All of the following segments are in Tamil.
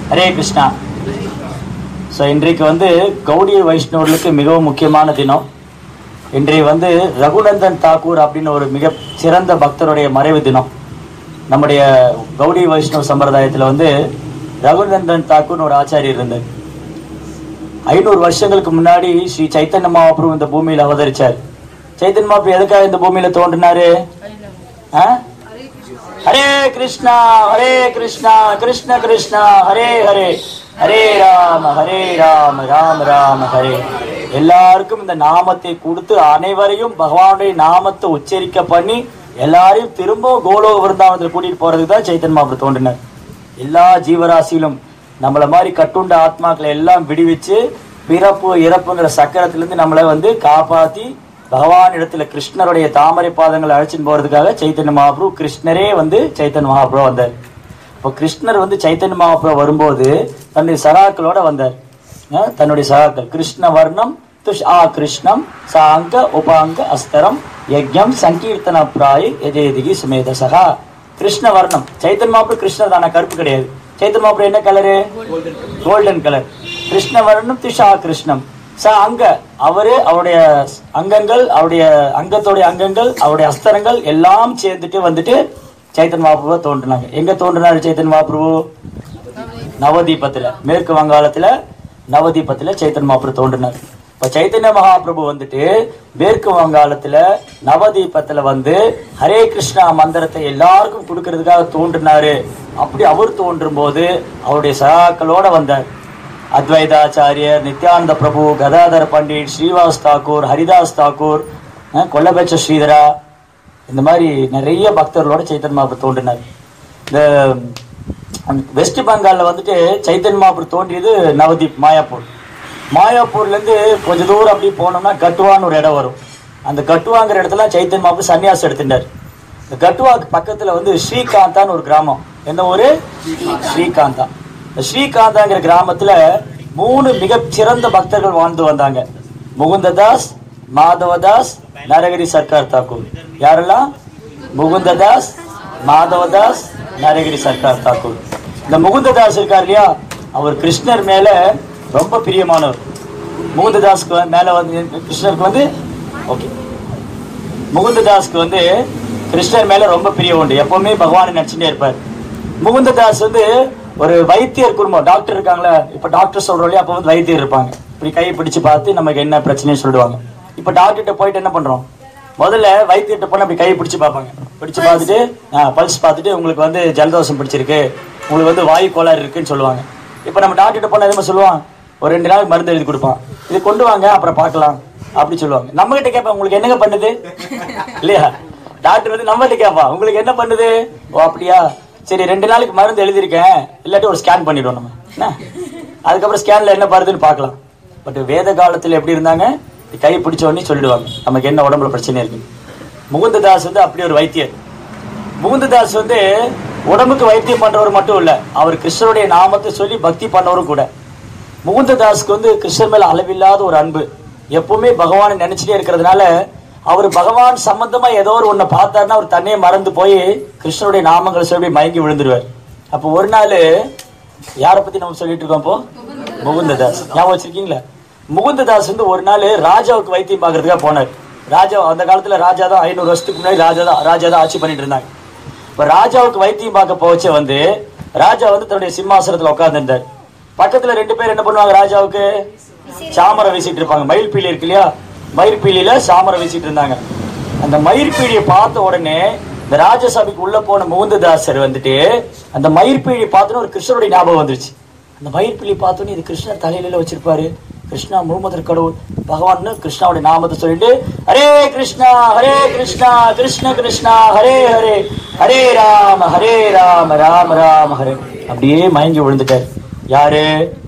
ஹரே கிருஷ்ணா ஸோ இன்றைக்கு வந்து கௌடிய வைஷ்ணவர்களுக்கு மிகவும் முக்கியமான தினம் இன்றைய வந்து ரகுநந்தன் தாக்கூர் அப்படின்னு ஒரு மிக சிறந்த பக்தருடைய மறைவு தினம் நம்முடைய கௌடிய வைஷ்ணவ சம்பிரதாயத்தில் வந்து ரகுநந்தன் தாக்கூர்னு ஒரு ஆச்சாரியர் இருந்தார் ஐநூறு வருஷங்களுக்கு முன்னாடி ஸ்ரீ சைத்தன்ய மகாபிரபு இந்த பூமியில் அவதரிச்சார் சைத்தன்ய மகாபிரபு எதுக்காக இந்த பூமியில தோன்றினாரு ஆ? ஹரே கிருஷ்ணா ஹரே கிருஷ்ணா கிருஷ்ண கிருஷ்ணா ஹரே ஹரே ஹரே ராம ஹரே ராம ராம ராம ஹரே எல்லாருக்கும் இந்த நாமத்தை கொடுத்து அனைவரையும் பகவானுடைய நாமத்தை உச்சரிக்க பண்ணி எல்லாரையும் திரும்பவும் கோலோக விருந்தாவனத்தில் கூட்டிட்டு போறதுக்கு தான் சைத்தன்ய மகாபிரபு தோன்றினார் எல்லா ஜீவராசியிலும் நம்மள மாதிரி கட்டுண்ட ஆத்மாக்களை எல்லாம் விடுவிச்சு பிறப்பு இறப்புங்கிற சக்கரத்திலிருந்து நம்மளை வந்து காப்பாத்தி பகவான் இடத்துல கிருஷ்ணருடைய தாமரை பாதங்களை அழைச்சின்னு போறதுக்காக சைத்தன்ய மகாபிரபு கிருஷ்ணரே வந்து சைத்தன்ய மகாபிரபு வந்தார் இப்போ கிருஷ்ணர் வந்து சைத்தன்ய மகாபிரபு வரும்போது தன்னுடைய சகாக்களோட வந்தார் அஹ் தன்னுடைய சகாக்கள் கிருஷ்ண வர்ணம் துஷ் ஆ கிருஷ்ணம் சாங்க உபாங்க அஸ்தரம் யஜ்யம் சங்கீர்த்தன பிராய் எஜயதிகி சுமேத சகா கிருஷ்ண வர்ணம் சைத்தன்ய மகாபிரபு கிருஷ்ணர் தானே கருப்பு கிடையாது சைத்தன்ய மகாபிரபு என்ன கலரு கோல்டன் கலர் கிருஷ்ண வர்ணம் துஷா கிருஷ்ணம் ச அங்க அவரு அவருடைய அங்கங்கள் அவருடைய அங்கத்தோடைய அங்கங்கள் அவருடைய அஸ்தரங்கள் எல்லாம் சேர்ந்துட்டு வந்துட்டு சைத்தன் மகாபிரபு தோன்றினாங்க எங்க தோன்றினாரு சைத்தன் மகாபிரபு நவதீபத்துல மேற்கு வங்காளத்துல நவதீபத்துல சைத்தன் மகாபிரபு தோன்றினார் இப்ப சைத்தன்ய மகாபிரபு வந்துட்டு மேற்கு வங்காளத்துல நவதீபத்துல வந்து ஹரே கிருஷ்ணா மந்திரத்தை எல்லாருக்கும் கொடுக்கறதுக்காக தோன்றினாரு அப்படி அவர் தோன்றும் போது அவருடைய சகாக்களோட வந்தார் அத்வைதாச்சாரியர் நித்யானந்த பிரபு கதாதர பண்டிட் ஸ்ரீவாஸ் தாக்கூர் ஹரிதாஸ் தாக்கூர் அஹ், கொல்லபட்ச ஸ்ரீதரா இந்த மாதிரி நிறைய பக்தர்களோட சைத்தன் மகாபுர் தோன்றினார் இந்த அந்த வெஸ்ட் பெங்கால்ல வந்துட்டு சைத்தன் மகாபுர் தோன்றியது நவதீப் மாயாப்பூர் மாயாப்பூர்ல இருந்து கொஞ்ச தூரம் அப்படி போனோம்னா கட்டுவான்னு ஒரு இடம் வரும் அந்த கட்டுவாங்கிற இடத்துல சைத்தன் மகாபுர் சன்னியாசம் எடுத்துட்டார் இந்த கட்டுவாக்கு பக்கத்துல வந்து ஸ்ரீகாந்தான்னு ஒரு கிராமம் என்ன ஊரு ஸ்ரீகாந்தா இந்த ஸ்ரீகாந்தாங்கிற கிராமத்துல மூணு மிகச் சிறந்த பக்தர்கள் வாழ்ந்து வந்தாங்க முகுந்ததாஸ் மாதவதாஸ் நரகரி சர்க்கார் தாக்கூர் யாரெல்லாம் முகுந்ததாஸ் மாதவதாஸ் நரகிரி சர்க்கார் தாக்கூர் இந்த முகுந்ததாஸ் இருக்கார் இல்லையா அவர் கிருஷ்ணர் மேல ரொம்ப பிரியமானவர் முகுந்ததாஸ்க்கு வந்து- மேல வந்து கிருஷ்ணருக்கு வந்து ஓகே முகுந்ததாஸ்க்கு வந்து கிருஷ்ணர் மேல ரொம்ப பிரியம் உண்டு எப்பவுமே பகவானை நினைச்சுட்டே இருப்பார் முகுந்ததாஸ் வந்து ஒரு வைத்தியர் குடும்பம் டாக்டர் இருக்காங்களா இப்ப டாக்டர் சொல்றோம் இல்லையா அப்ப வந்து வைத்தியர் இருப்பாங்க இப்படி கையை பிடிச்சு பார்த்து நமக்கு என்ன பிரச்சனைன்னு சொல்லிடுவாங்க இப்ப டாக்டர்கிட்ட போயிட்டு என்ன பண்றோம் முதல்ல வைத்தியர்கிட்ட போனா அப்படி கையை பிடிச்சு பார்ப்பாங்க பிடிச்சு பார்த்துட்டு பல்ஸ் பார்த்துட்டு உங்களுக்கு வந்து ஜலதோஷம் பிடிச்சிருக்கு உங்களுக்கு வந்து வாயு கோளாறு இருக்குன்னு சொல்லுவாங்க இப்ப நம்ம டாக்டர்கிட்ட போனா எதுவுமே சொல்லுவான் ஒரு ரெண்டு நாள் மருந்து எழுதி கொடுப்பான் இது கொண்டு வாங்க அப்புறம் பார்க்கலாம் அப்படி சொல்லுவாங்க நம்ம கிட்ட கேட்பேன் உங்களுக்கு என்னங்க பண்ணுது இல்லையா டாக்டர் வந்து நம்ம கிட்ட கேட்பான் உங்களுக்கு என்ன பண்ணுது ஓ அப்படியா சரி ரெண்டு நாளைக்கு மருந்து எழுதியிருக்கேன் இல்லாட்டி ஒரு ஸ்கேன் பண்ணிடுவோம் நம்ம என்ன அதுக்கப்புறம் ஸ்கேன்ல என்ன வருதுன்னு பார்க்கலாம் பட் வேத காலத்துல எப்படி இருந்தாங்க கை பிடிச்ச உடனே சொல்லிடுவாங்க நமக்கு என்ன உடம்புல பிரச்சனை இருக்கு முகுந்ததாஸ் வந்து அப்படி ஒரு வைத்தியர் முகுந்ததாஸ் வந்து உடம்புக்கு வைத்தியம் பண்றவர் மட்டும் இல்ல அவர் கிருஷ்ணருடைய நாமத்தை சொல்லி பக்தி பண்ணவரும் கூட முகுந்ததாஸ்க்கு வந்து கிருஷ்ணர் மேல அளவில்லாத ஒரு அன்பு எப்பவுமே பகவானை நினைச்சிட்டே இருக்கிறதுனால அவர் பகவான் சம்பந்தமா ஏதோ ஒரு ஒண்ணை பார்த்தாருன்னா அவர் தன்னையே மறந்து போய் கிருஷ்ணருடைய நாமங்களை சொல்லி மயங்கி விழுந்துருவார் அப்போ ஒரு நாள் யாரை பத்தி நம்ம சொல்லிட்டு இருக்கோம் இப்போ முகுந்ததாஸ் ஞாபகம் வச்சிருக்கீங்களா முகுந்ததாஸ் வந்து ஒரு நாள் ராஜாவுக்கு வைத்தியம் பார்க்கறதுக்காக போனார் ராஜா அந்த காலத்துல ராஜா தான் ஐநூறு வருஷத்துக்கு முன்னாடி ராஜா தான் ராஜா தான் ஆட்சி பண்ணிட்டு இருந்தாங்க இப்ப ராஜாவுக்கு வைத்தியம் பார்க்க போச்ச வந்து ராஜா வந்து தன்னுடைய சிம்மாசனத்துல உட்கார்ந்திருந்தார் பக்கத்துல ரெண்டு பேர் என்ன பண்ணுவாங்க ராஜாவுக்கு சாமரம் வீசிட்டு இருப்பாங்க மயில் பீலி இருக்கு இல்லையா மயில் பீலியில சாமரம் வீசிட்டு இருந்தாங்க அந்த மயிர்பீலியை பார்த்த உடனே இந்த ராஜசபைக்கு உள்ள போன முகுந்ததாசர் வந்துட்டு அந்த மயிர்பீலியை பார்த்தோன்னு ஒரு கிருஷ்ணருடைய ஞாபகம் வந்துருச்சு அந்த மயிர்பீலி பார்த்தோன்னே இது கிருஷ்ணர் தலையில வச்சிருப்பாரு கிருஷ்ணா முழுமுதற் கடவுள் பகவான் கிருஷ்ணாவுடைய நாமத்தை சொல்லிட்டு ஹரே கிருஷ்ணா ஹரே கிருஷ்ணா கிருஷ்ண கிருஷ்ணா ஹரே ஹரே ஹரே ராம ஹரே ராம ராம ராம ஹரே அப்படியே மயங்கி விழுந்துட்டார் யாரு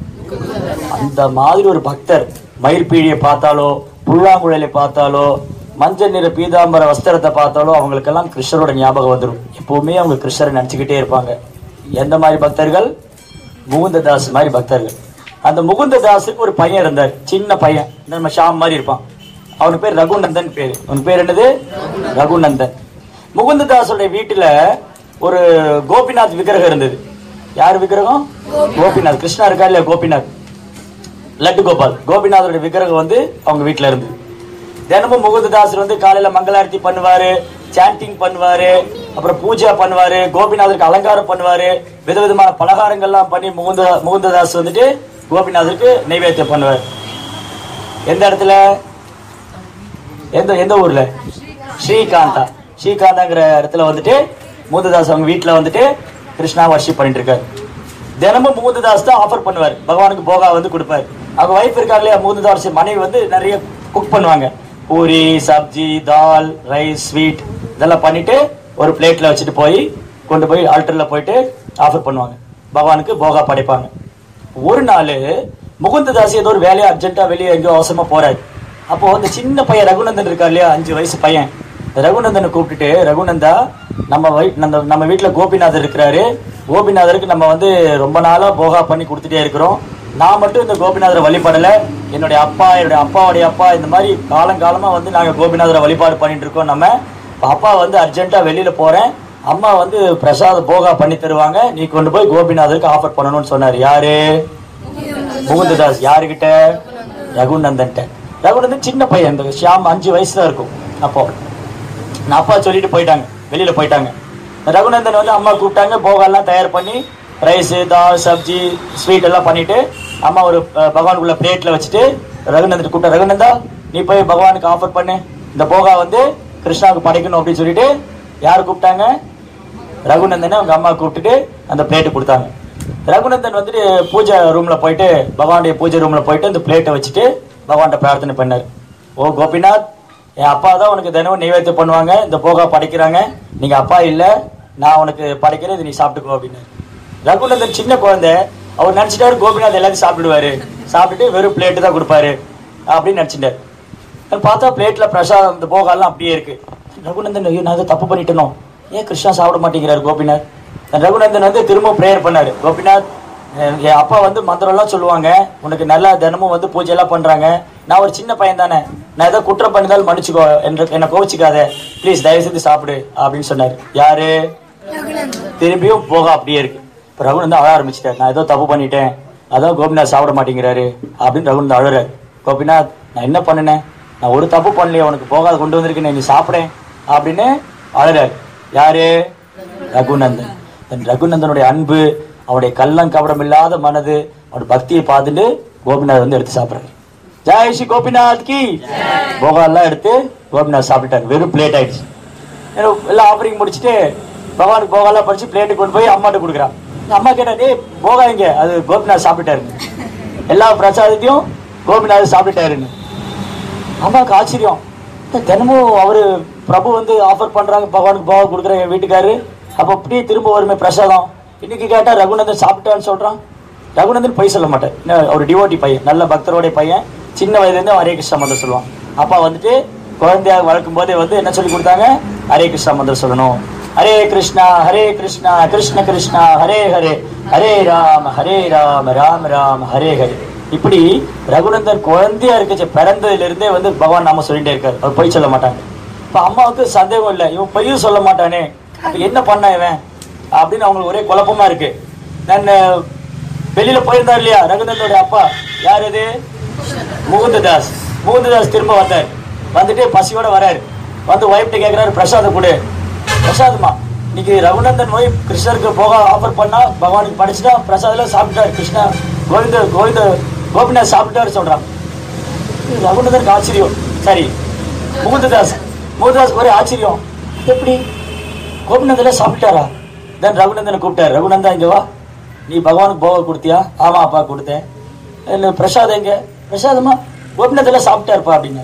அந்த மாதிரி ஒரு பக்தர் மயிர்பீழியை பார்த்தாலோ புல்லாங்குழலை பார்த்தாலோ மஞ்சள் நிற பீதாம்பர வஸ்திரத்தை பார்த்தாலோ அவங்களுக்கெல்லாம் கிருஷ்ணரோட ஞாபகம் வந்துடும் எப்பவுமே அவங்க கிருஷ்ணரை நினைச்சுக்கிட்டே இருப்பாங்க எந்த மாதிரி பக்தர்கள் முகுந்ததாஸ் மாதிரி பக்தர்கள் அந்த முகுந்ததாஸுக்கு ஒரு பையன் இருந்தார் சின்ன பையன் நம்ம ஷாம் மாதிரி இருப்பான் அவனுக்கு பேர் ரகுநந்தன் பேரு அவனுக்கு பேர் என்னது ரகுநந்தன் முகுந்ததாஸோட வீட்டுல ஒரு கோபிநாத் விக்கிரகம் இருந்தது யார் விக்கிரகம் கோபிநாத் கிருஷ்ணா இருக்கா இல்லையா கோபிநாத் லட்டு கோபால் கோபிநாதருடைய விக்கிரகம் வந்து அவங்க வீட்ல இருந்து தினமும் முகுந்ததாசர் வந்து காலையில மங்களாரத்தி பண்ணுவாரு சாண்டிங் பண்ணுவாரு அப்புறம் பூஜை பண்ணுவாரு கோபிநாதருக்கு அலங்காரம் பண்ணுவாரு விதவிதமான பலகாரங்கள்லாம் பண்ணி முகுந்த முகுந்ததாஸ் வந்துட்டு கோபிநாதருக்கு நைவேத்தியம் பண்ணுவார் எந்த இடத்துல எந்த எந்த ஊர்ல ஸ்ரீகாந்தா ஸ்ரீகாந்தாங்கிற இடத்துல வந்துட்டு முகுந்ததாஸ் அவங்க வீட்டுல வந்துட்டு கிருஷ்ணா வர்ஷிப் பண்ணிட்டு இருக்காரு தினமும் முகுந்ததாஸ் தான் ஆஃபர் பண்ணுவார் பகவானுக்கு போகா வந்து கொடுப்பாரு அவங்க ஒய்ஃப் இருக்காங்க இல்லையா முகுந்ததாஸ் மனைவி வந்து நிறைய குக் பண்ணுவாங்க பூரி சப்ஜி தால் ரைஸ் ஸ்வீட் இதெல்லாம் பண்ணிட்டு ஒரு பிளேட்ல வச்சுட்டு போய் கொண்டு போய் ஆல்டர்ல போயிட்டு ஆஃபர் பண்ணுவாங்க பகவானுக்கு போகா படைப்பாங்க ஒரு நாள் முகுந்ததாஸ் ஏதோ ஒரு வேலையா அர்ஜென்ட்டா வெளியே எங்கேயோ அவசரமா போறாரு அப்போ அந்த சின்ன பையன் ரகுநந்தன் இருக்கார் இல்லையா அஞ்சு வயசு பையன் இந்த ரகுநந்தனை கூப்பிட்டுட்டு ரகுநந்தா நம்ம வை- நம்ம நம்ம வீட்டுல கோபிநாதர் இருக்கிறாரு கோபிநாதருக்கு நம்ம வந்து ரொம்ப நாளா போகா பண்ணி கொடுத்துட்டே இருக்கிறோம் நான் மட்டும் இந்த கோபிநாதரை வழிபடல என்னுடைய அப்பா என்னுடைய அப்பாவுடைய அப்பா இந்த மாதிரி காலங்காலமா வந்து நாங்க கோபிநாதரை வழிபாடு பண்ணிட்டு இருக்கோம் நம்ம இப்ப அப்பா வந்து அர்ஜென்ட்டா வெளியில போறேன் அம்மா வந்து பிரசாத போகா பண்ணி தருவாங்க நீ கொண்டு போய் கோபிநாதருக்கு ஆஃபர் பண்ணணும்னு சொன்னாரு யாரு முகுந்ததாஸ் யாருகிட்ட ரகுநந்தன்ட்ட ரகுநந்தன் சின்ன பையன் இந்த ஷியாம் அஞ்சு வயசுல இருக்கும் அப்போ நான் அப்பா சொல்லிட்டு போயிட்டாங்க வெளியில போயிட்டாங்க ரகுநந்தன் வந்து அம்மா கூப்பிட்டாங்க போகெல்லாம் தயார் பண்ணி ரைஸ் தால் சப்ஜி ஸ்வீட் எல்லாம் பண்ணிட்டு அம்மா ஒரு அஹ், பகவானுக்குள்ள பிளேட்ல வச்சுட்டு ரகுநந்தன் கூப்பிட்டா ரகுநந்தா நீ போய் பகவானுக்கு ஆஃபர் பண்ணு இந்த போகா வந்து கிருஷ்ணாவுக்கு படைக்கணும் அப்படின்னு சொல்லிட்டு யார் கூப்பிட்டாங்க ரகுநந்தனை அவங்க அம்மா கூப்பிட்டுட்டு அந்த பிளேட்டு கொடுத்தாங்க ரகுநந்தன் வந்துட்டு பூஜை ரூம்ல போயிட்டு பகவானுடைய பூஜை ரூம்ல போயிட்டு அந்த பிளேட்டை வச்சுட்டு பகவான்கிட்ட பிரார்த்தனை பண்ணார் ஓ கோபிநாத் என் அப்பா தான் உனக்கு தினமும் நைவேத்தியம் பண்ணுவாங்க இந்த போகா படைக்கிறாங்க நீங்க அப்பா இல்ல நான் உனக்கு படைக்கிறேன் இதை நீ சாப்பிட்டுக்கோ அப்படின்னு ரகுநந்தன் சின்ன குழந்தை அவர் நினைச்சிட்டாரு கோபிநாத் எல்லாத்தையும் சாப்பிடுவாரு சாப்பிட்டுட்டு வெறும் பிளேட்டு தான் கொடுப்பாரு அப்படின்னு நினைச்சிட்டாரு அது பார்த்தா பிளேட்ல பிரசாதம் இந்த போகாலாம் அப்படியே இருக்கு ரகுநந்தன் ஐயோ நான் ஏதோ தப்பு பண்ணிட்டேனோ ஏன் கிருஷ்ணா சாப்பிட மாட்டேங்கிறாரு கோபிநாத் ரகுநந்தன் வந்து திரும்ப ப்ரேயர் பண்ணாரு கோபிநாத் அஹ் என் அப்பா வந்து மந்திரம் எல்லாம் சொல்லுவாங்க உனக்கு நல்லா தினமும் வந்து பூஜை எல்லாம் பண்றாங்க நான் ஒரு சின்ன பையன் தானே நான் ஏதோ குற்றம் பண்ணிதால் மன்னிச்சுக்கோ என்று என்னை கோவிச்சுக்காத ப்ளீஸ் தயவு செஞ்சு சாப்பிடு அப்படின்னு சொன்னாரு யாரு திரும்பியும் போக அப்படியே இருக்கு இப்ப ரகுநந்தன் அழ ஆரம்பிச்சிட்டாரு நான் ஏதோ தப்பு பண்ணிட்டேன் அதான் கோபிநாத் சாப்பிட மாட்டேங்கிறாரு அப்படின்னு ரகுநந்தன் அழுறாரு கோபிநாத் நான் என்ன பண்ணினேன் நான் ஒரு தப்பு பண்ணலையே உனக்கு போகாத கொண்டு வந்திருக்கேன் நீ சாப்பிடேன் அப்படின்னு அழுறாரு யாரு ரகுநந்தன் தன் ரகுநந்தனுடைய அன்பு அவனுடைய கள்ளம் கபடம் இல்லாத மனது அவனுடைய பக்தியை பார்த்துட்டு கோபிநாத் வந்து எடுத்து சாப்பிடுறாரு ஜெய் ஸ்ரீ கோபிநாத் கி போகா எல்லாம் எடுத்து கோபிநாத் சாப்பிட்டாரு வெறும் பிளேட் ஆயிடுச்சு ஏன்னா எல்லாம் ஆஃபரிங் முடிச்சுட்டு பகவானுக்கு போகாலாம் படிச்சு பிளேட்டு கொண்டு போய் அம்மாட்ட கொடுக்குறான் அம்மா கேட்டா டேய் போகா இங்க அது கோபிநாத் சாப்பிட்டாருன்னு எல்லா பிரசாதத்தையும் கோபிநாத் சாப்பிட்டாருன்னு அம்மாவுக்கு ஆச்சரியம் இந்த தினமும் அவரு பிரபு வந்து ஆஃபர் பண்றாங்க பகவானுக்கு போக கொடுக்குற என் வீட்டுக்காரு அப்ப அப்படியே திரும்ப வருமே பிரசாதம் இன்னைக்கு கேட்டா ரகுநந்தன் சாப்பிட்டான்னு சொல்றான் ரகுநந்தன் பொய் சொல்ல மாட்டேன் என்ன, ஒரு டிவோட்டி பையன் நல்ல பக்தரோடைய பையன் சின்ன வயதுல இருந்து ஹரே கிருஷ்ணா மந்திரம் சொல்லுவான் அப்பா வந்துட்டு குழந்தையாக வளர்க்கும் போதே வந்து என்ன சொல்லி கொடுத்தாங்க ஹரே கிருஷ்ணா மந்திரம் சொல்லணும் ஹரே கிருஷ்ணா ஹரே கிருஷ்ணா கிருஷ்ண கிருஷ்ணா ஹரே ஹரே ஹரே ராம ஹரே ராம ராம ராம ஹரே ஹரே இப்படி ரகுநந்தன் குழந்தையா இருக்கச்சு பிறந்ததுல இருந்தே வந்து பகவான் நாம சொல்லிட்டே இருக்காரு அவர் பொய் சொல்ல மாட்டாங்க இப்ப அம்மாவுக்கு சந்தேகம் இல்லை இவன் பொய்யும் சொல்ல மாட்டானே அப்ப என்ன பண்ண இவன் அப்படின்னு அவங்களுக்கு ஒரே குழப்பமா இருக்கு நான் வெளியில போயிருந்தார் இல்லையா ரகுநந்தனுடைய அப்பா யார் இது முகுந்ததாஸ் முகுந்ததாஸ் திரும்ப வந்தார் வந்துட்டு பசியோட வராரு வந்து ஒய்ஃப்ட்ட கேக்குறாரு பிரசாதம் கொடு பிரசாதமா இன்னைக்கு ரகுநந்தன் ஒய்ஃப் கிருஷ்ணருக்கு போக ஆஃபர் பண்ணா பகவானுக்கு படிச்சுட்டா பிரசாதம் சாப்பிட்டாரு கிருஷ்ணா கோவிந்த கோவிந்த கோபிநாத் சாப்பிட்டாரு சொல்றான் ரகுநந்தனுக்கு ஆச்சரியம் சரி முகுந்ததாஸ் முகுந்ததாஸ் ஒரே ஆச்சரியம் எப்படி கோபிநாதெல்லாம் சாப்பிட்டாரா தென் ரகுநந்தனை கூப்பிட்டாரு ரகுநந்தா இங்க வா நீ பகவானுக்கு போக கொடுத்தியா ஆமா அப்பா கொடுத்தேன் இல்ல பிரசாதம் எங்க பிரசாதமா கோபிநாதெல்லாம் சாப்பிட்டாருப்பா அப்படின்னு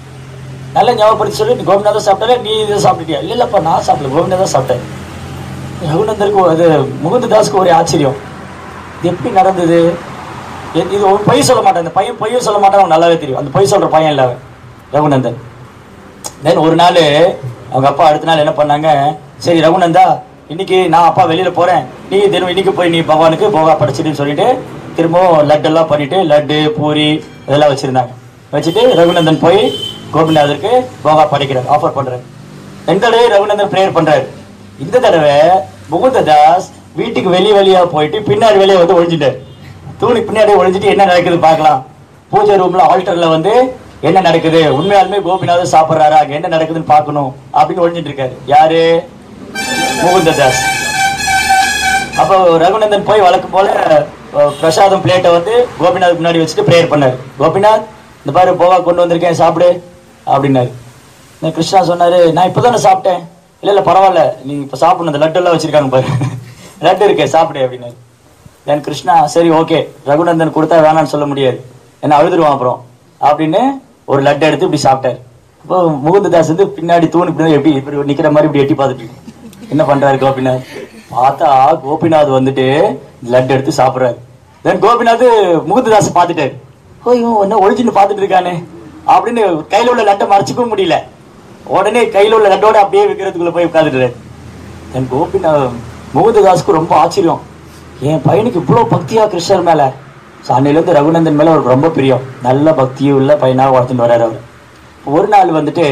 நல்லா ஞாபகப்படுத்தி சொல்லி நீ கோபிநாதம் சாப்பிட்டாலே நீ இதை சாப்பிட்டுட்டியா இல்ல இல்லப்பா நான் சாப்பிடல கோபிநாதம் சாப்பிட்டேன் ரகுநந்தருக்கு அது முகுந்ததாஸ்க்கு ஒரே ஆச்சரியம் இது எப்படி நடந்தது இது இது ஒரு பொய் சொல்ல மாட்டான் இந்த பையன் பொய்யும் சொல்ல மாட்டான் அவன் நல்லாவே தெரியும் அந்த பொய் சொல்ற பையன் இல்ல அவன் ரகுநந்தன் தென் ஒரு நாள் அவங்க அப்பா அடுத்த நாள் என்ன பண்ணாங்க சரி ரகுநந்தா இன்னைக்கு நான் அப்பா வெளியில போறேன் நீ தினம் இன்னைக்கு போய் நீ பகவானுக்கு போகா படைச்சிட்டுன்னு சொல்லிட்டு திரும்பவும் லட்டு எல்லாம் பண்ணிட்டு லட்டு பூரி இதெல்லாம் வச்சிருந்தாங்க வச்சுட்டு ரகுநந்தன் போய் கோபிநாதருக்கு போகா படைக்கிறார் ஆஃபர் பண்றாரு எந்த தடவை ரகுநந்தன் ப்ரேயர் பண்றாரு இந்த தடவை முகுந்ததாஸ் வீட்டுக்கு வெளிய வெளியா போயிட்டு பின்னாடி வெளியே வந்து ஒழிஞ்சிட்டாரு தூணுக்கு பின்னாடி ஒழிஞ்சிட்டு என்ன நடக்குது பார்க்கலாம் பூஜை ரூம்ல ஆல்டர்ல வந்து என்ன நடக்குது உண்மையாலுமே கோபிநாதர் சாப்பிடுறாரா அங்க என்ன நடக்குதுன்னு பார்க்கணும் அப்படின்னு ஒழிஞ்சிட்டு இருக்காரு யாரு முகுந்ததாஸ் அப்போ ரகுநந்தன் போய் வழக்கம் போல அஹ், பிரசாதம் பிளேட்டை வந்து கோபிநாத் முன்னாடி வச்சுட்டு ப்ரேயர் பண்ணாரு கோபிநாத் இந்த பாரு போவா கொண்டு வந்திருக்கேன் சாப்பிடு அப்படின்னாரு இந்த கிருஷ்ணா சொன்னாரு நான் இப்பதானே சாப்பிட்டேன் இல்ல இல்ல பரவாயில்ல நீ இப்ப சாப்பிடணும் இந்த லட்டு எல்லாம் வச்சிருக்காங்க பாரு லட்டு இருக்கே சாப்பிடு அப்படின்னாரு தென் கிருஷ்ணா சரி ஓகே ரகுநந்தன் கொடுத்தா வேணாம்னு சொல்ல முடியாது என்ன அழுதுருவான் அப்புறம் அப்படின்னு ஒரு லட்டு எடுத்து இப்படி சாப்பிட்டாரு அப்போ முகுந்ததாஸ் வந்து பின்னாடி தூணு பின்னாடி எப்படி இப்படி நிக்கிற மாதிரி இப்படி எட்டி பார்த்துட்டு என்ன பண்றாரு கோபிநாத் பார்த்தா கோபிநாத் வந்துட்டு லட்டு எடுத்து சாப்பிடுறாரு தென் கோபிநாத் முகுந்ததாஸ் பார்த்துட்டாரு ஓ இவன் என்ன ஒழிச்சுன்னு பார்த்துட்டு இருக்கானே அப்படின்னு கையில உள்ள லட்டை மறைச்சிக்கவும் முடியல உடனே கையில உள்ள லட்டோட அப்படியே விற்கிறதுக்குள்ள போய் உட்காந்துட்டாரு என் கோபிநாத் முகுந்ததாஸ்க்கு ரொம்ப ஆச்சரியம் என் பையனுக்கு இவ்வளவு பக்தியா கிருஷ்ணர் மேல So, அன்னையில இருந்து ரகுநந்தன் மேல அவருக்கு ரொம்ப பிரியம் நல்ல பக்தி உள்ள பையனா வளர்த்துட்டு வர்றாரு அவர் ஒரு நாள் வந்துட்டு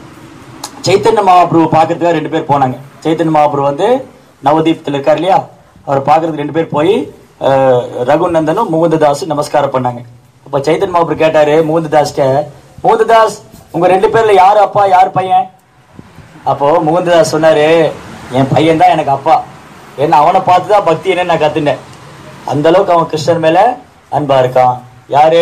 சைத்தன்ய மகாபிரபு பார்க்கறதுக்காக ரெண்டு பேர் போனாங்க சைத்தன்ய மகாபிரபு வந்து நவதீபத்தில் இருக்கார் இல்லையா அவர் பார்க்கறதுக்கு ரெண்டு பேர் போய் அஹ், ரகுநந்தனும் முகுந்ததாஸும் நமஸ்காரம் பண்ணாங்க அப்ப சைத்தன்ய மகாபிரபு கேட்டாரு முகுந்ததாஸ்கிட்ட முகுந்ததாஸ் உங்க ரெண்டு பேர்ல யாரு அப்பா யார் பையன் அப்போ முகுந்ததாஸ் சொன்னாரு என் பையன் தான் எனக்கு அப்பா ஏன்னா அவனை பார்த்து தான் பக்தி என்ன நான் கத்துனேன் அந்த அளவுக்கு அவன் கிருஷ்ணன் மேல அன்பா இருக்கான் யாரு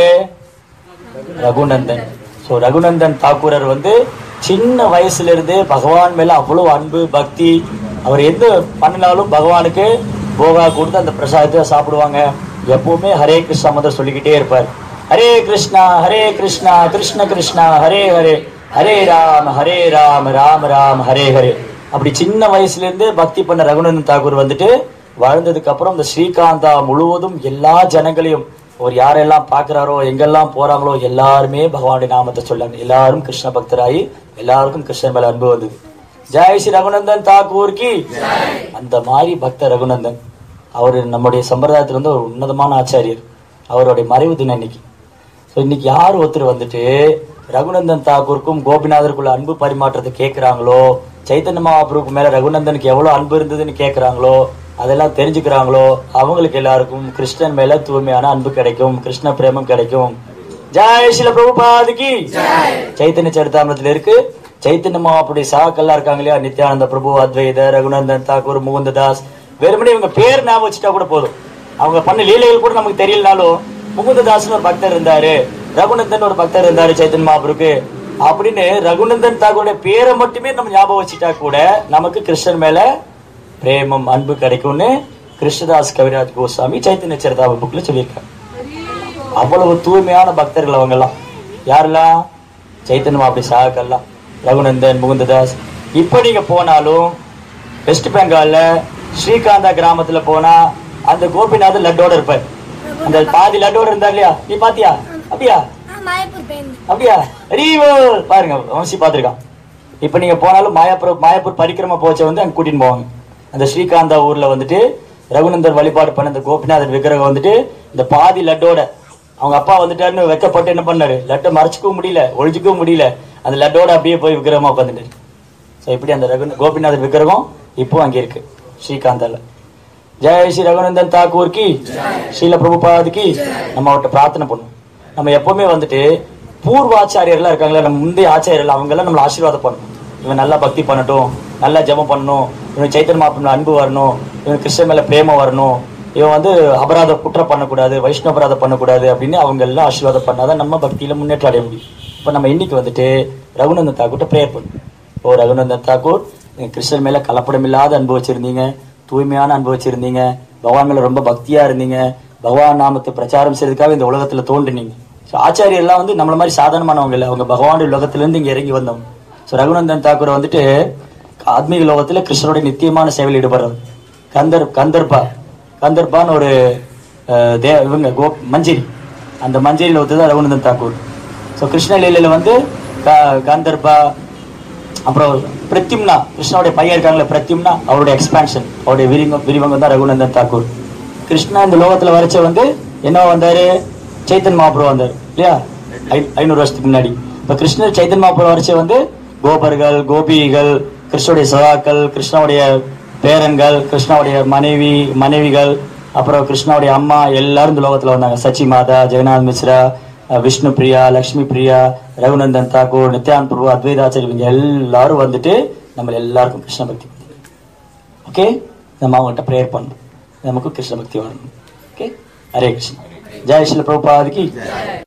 ரகுநந்தன் ஸோ ரகுநந்தன் தாக்கூரர் வந்து சின்ன வயசுல இருந்தே பகவான் மேல அவ்வளவு அன்பு பக்தி அவர் எந்த பண்ணினாலும் பகவானுக்கு போகா கொடுத்து அந்த பிரசாதத்தை சாப்பிடுவாங்க எப்பவுமே ஹரே கிருஷ்ணா மதம் சொல்லிக்கிட்டே இருப்பார் ஹரே கிருஷ்ணா ஹரே கிருஷ்ணா கிருஷ்ண கிருஷ்ணா ஹரே ஹரே ஹரே ராம் ஹரே ராம் ராம் ராம் ஹரே ஹரே அப்படி சின்ன வயசுல இருந்தே பக்தி பண்ண ரகுநந்தன் தாக்கூர் வந்துட்டு வாழ்ந்ததுக்கு அப்புறம் இந்த ஸ்ரீகாந்தா முழுவதும் எல்லா ஜனங்களையும் அவர் யாரெல்லாம் பார்க்கறாரோ எங்கெல்லாம் போறாங்களோ எல்லாருமே பகவானுடைய நாமத்தை சொல்லாங்க எல்லாரும் கிருஷ்ண பக்தராகி எல்லாருக்கும் கிருஷ்ணன் மேல அன்பு வந்தது ஜெய் ஸ்ரீ ரகுநந்தன் தாக்கூர் கி அந்த மாதிரி பக்த ரகுநந்தன் அவர் நம்முடைய சம்பிரதாயத்துல வந்து ஒரு உன்னதமான ஆச்சாரியர் அவருடைய மறைவு தினம் இன்னைக்கு ஸோ இன்னைக்கு யார் ஒருத்தர் வந்துட்டு ரகுநந்தன் தாக்கூருக்கும் கோபிநாதருக்குள்ள அன்பு பரிமாற்றத்தை கேட்குறாங்களோ சைத்தன்ய மகாபிரபுக்கு மேல ரகுநந்தனுக்கு எவ்வளவு அன்பு இருந்ததுன்னு கேட்குறாங்களோ அதெல்லாம் தெரிஞ்சுக்கிறாங்களோ அவங்களுக்கு எல்லாருக்கும் கிருஷ்ணன் மேல தூய்மையான அன்பு கிடைக்கும் கிருஷ்ண பிரேமம் கிடைக்கும் ஜெய் ஸ்ரீல பிரபுபாதுக்கு சைத்தன்ய சரிதாமிரத்துல இருக்கு சைத்தன்ய மகாபுடைய சாக்கெல்லாம் இருக்காங்க இல்லையா நித்யானந்த பிரபு அத்வைத ரகுநந்தன் தாக்கூர் முகுந்ததாஸ் வெறுமனே இவங்க பேர் ஞாபகம் வச்சுட்டா கூட போதும் அவங்க பண்ண லீலைகள் கூட நமக்கு தெரியலனாலும் முகுந்ததாஸ்னு ஒரு பக்தர் இருந்தாரு ரகுநந்தன் ஒரு பக்தர் இருந்தாரு சைத்தன்ய மகாபுருக்கு அப்படின்னு ரகுநந்தன் தாக்கூருடைய பேரை மட்டுமே நம்ம ஞாபகம் வச்சுட்டா கூட நமக்கு கிருஷ்ணன் மேல பிரேமம் அன்பு கிடைக்கும்னு கிருஷ்ணதாஸ் கவிராஜ் கோஸ்வாமி சைத்தன்ய சரிதாம புக்ல சொல்லியிருக்காங்க அவ்வளவு தூய்மையான பக்தர்கள் அவங்கெல்லாம் யாரெல்லாம் சைத்தன்ய அப்படி சாகக்கெல்லாம் ரகுநந்தன் முகுந்ததாஸ் இப்போ நீங்க போனாலும் வெஸ்ட் பெங்கால்ல ஸ்ரீகாந்தா கிராமத்துல போனா அந்த கோபிநாத் லட்டோட இருப்பார் அந்த பாதி லட்டோட இருந்தார் இல்லையா நீ பாத்தியா அப்படியா மாயப்பூர் பெயின் அப்படியா ரீவல் பாருங்க வம்சி பார்த்திருக்கான் இப்போ நீங்க போனாலும் மாயாப்பூர் மாயாப்பூர் பரிக்கிரம போச்ச வந்து அங்க கூட்டின்னு போவாங்க அந்த ஸ்ரீகாந்தா ஊர்ல வந்துட்டு ரகுநந்தர் வழிபாடு பண்ண அந்த கோபிநாதர் விக்கிரகம் வந்துட்டு இந்த பாதி லட்டோட அவங்க அப்பா வந்துட்டாருன்னு வெக்கப்பட்டு என்ன பண்ணாரு லட்டை மறைச்சிக்கவும் முடியல ஒழிச்சிக்கவும் முடியல அந்த லட்டோட அப்படியே போய் விக்கிரகமா உட்காந்துட்டாரு ஸோ இப்படி அந்த ரகு கோபிநாதர் விக்கிரகம் இப்போ அங்கே இருக்கு ஸ்ரீகாந்தால ஜெய் ஸ்ரீ ரகுநந்தன் தாக்கூர் கி ஸ்ரீல பிரபுபாத் கி நம்ம அவர்கிட்ட பிரார்த்தனை பண்ணுவோம் நம்ம எப்பவுமே வந்துட்டு பூர்வாச்சாரியர்லாம் இருக்காங்களா நம்ம முந்தைய ஆச்சாரியர்கள் அவங்க எல்லாம் நம்மள ஆசீர்வாதம் பண்ணணும் இவன் நல்லா பக்தி பண்ணட்டும் நல்லா ஜெபம் பண்ணணும் இவன் சைத்தன்ய மாப்பிள்ள அன்பு வரணும் இவன் கிருஷ்ணன் மேல பிரேமம் வரணும் இவன் வந்து அபராத குற்றம் பண்ணக்கூடாது வைஷ்ணவ அபராதம் பண்ணக்கூடாது அப்படின்னு அவங்க எல்லாம் ஆசீர்வாதம் பண்ணாதான் நம்ம பக்தியில முன்னேற்றம் அடைய முடியும் இப்போ நம்ம இன்னைக்கு வந்துட்டு ரகுநந்தன் தாக்கூர்ட்ட ப்ரேயர் பண்ணுவோம் ஓ ரகுநந்தன் தாக்கூர் நீங்க கிருஷ்ணன் மேல கலப்படம் இல்லாத அன்பு வச்சிருந்தீங்க தூய்மையான அன்பு வச்சிருந்தீங்க பகவான் மேல ரொம்ப பக்தியா இருந்தீங்க பகவான் நாமத்தை பிரச்சாரம் செய்யறதுக்காக இந்த உலகத்துல தோன்றினீங்க ஸோ ஆச்சாரியர் எல்லாம் வந்து நம்மள மாதிரி சாதாரணமானவங்க இல்லை அவங்க பகவானுடைய உலகத்துல இருந்து இங்க இறங்கி வந்தவங்க ஸோ ரகுநந்தன் தாக்கூர் வந்துட்டு ஆத்மீக லோகத்துல கிருஷ்ணருடைய நித்தியமான சேவையில் ஈடுபடுறவர் கந்தர் கந்தர்பா கந்தர்பான்னு ஒரு அஹ், தே இவங்க கோ மஞ்சரி அந்த மஞ்சரியில் ஒருத்தர் தான் ரகுநந்தன் தாக்கூர் ஸோ கிருஷ்ணலீலையில வந்து க- கந்தர்பா அப்புறம் பிரத்யும்னா கிருஷ்ணாவுடைய பையன் இருக்காங்களே பிரத்யும்னா அவருடைய எக்ஸ்பான்ஷன் அவருடைய விரிவம் விரிவங்கம் தான் ரகுநந்தன் தாக்கூர் கிருஷ்ணா இந்த லோகத்துல வரைச்ச வந்து என்ன வந்தாரு சைத்தன் மகாபுரம் வந்தார் இல்லையா ஐ- ஐநூறு வருஷத்துக்கு முன்னாடி இப்ப கிருஷ்ணர் சைத்தன் மகாபுரம் வரைச்ச வந்து கோபர்கள் கோபிகள் கிருஷ்ணனுடைய சகாக்கள் கிருஷ்ணனுடைய பேரன்கள் கிருஷ்ணாவுடைய மனைவி மனைவிகள் அப்புறம் கிருஷ்ணாவுடைய அம்மா எல்லாரும் இந்த லோகத்துல வந்தாங்க சச்சி மாதா ஜெகநாத் மிஸ்ரா அஹ் விஷ்ணு பிரியா லக்ஷ்மி பிரியா ரகுநந்தன் தாக்கூர் நித்யானந்த் பிரபு அத்வைதாச்சாரி இவங்க எல்லாரும் வந்துட்டு நம்ம எல்லாருக்கும் கிருஷ்ண பக்தி ஓகே நம்ம அவங்கள்ட்ட ப்ரேயர் பண்ணணும் நமக்கு கிருஷ்ண பக்தி வரணும் ஓகே ஹரே கிருஷ்ணா ஜெய் ஸ்ரீல பிரபுபாதிக்கு